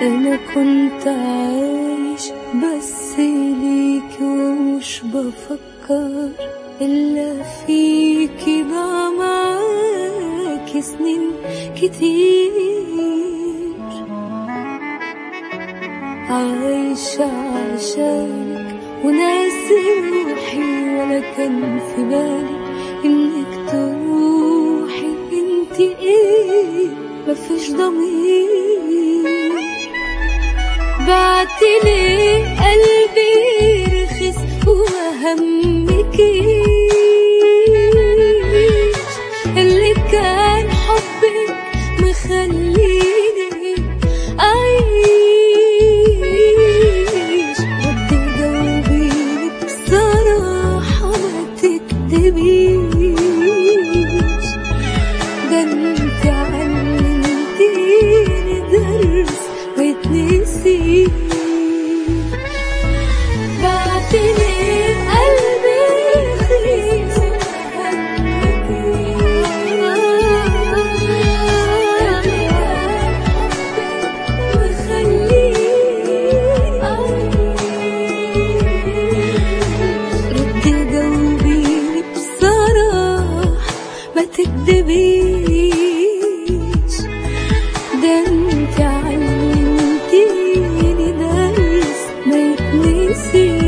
أنا كنت عايش بس ليك ومش بفكر إلا فيكي ضاع معاكي سنين كتير عايشة عشانك وناسي روحي ولا كان في بالي إنك تروحي انتي ايه مفيش ضمير بعتلي قلبي رخص وما همكيش اللي كان حبك مخليني أعيش بدي جاوبيني بصراحة ما تكدبيش ده انت علمتيني درس ما يتنسيش بعتني قلبي رخيص ردي جاوبيني بصراحة ما تكدبيش ده انت علمتيني درس ما يتنسيش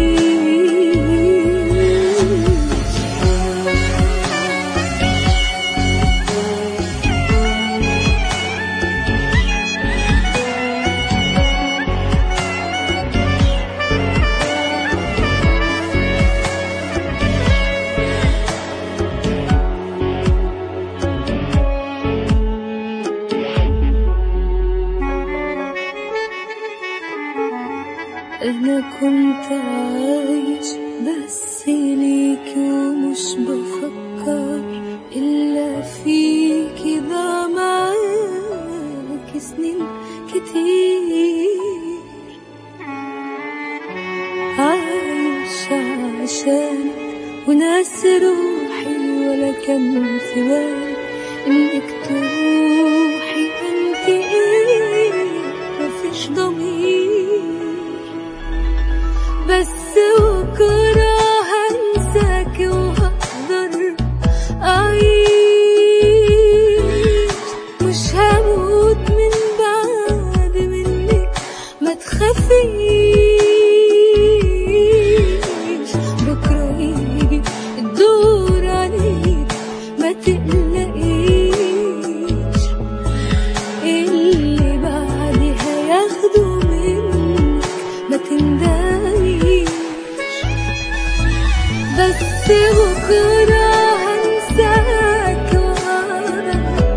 أنا كنت عايش بس ليك ومش بفكر إلا فيكي ضاع معاكي سنين كتير عايشة عشانك وناس روحي ولا كان في بالي إنك تروحي انت ايه مفيش ضمير بس بكرة هنساك وهقدر أعيش مش هموت من بعد منك ما تخافيش بكرة يجي الدور عليك ما تقلقيش اللي بعدها ياخدوا منك ما تندميش بس بكرة هنساك وأقدر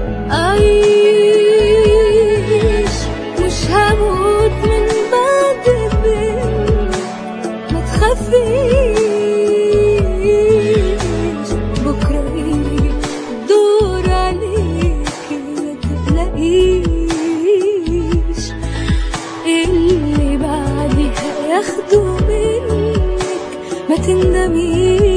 أعيش مش هموت من بعد منك ما تخافيش بكرة يجي الدور عليك ما تقلقيش اللي بعدها ياخدوا منك ما تندميش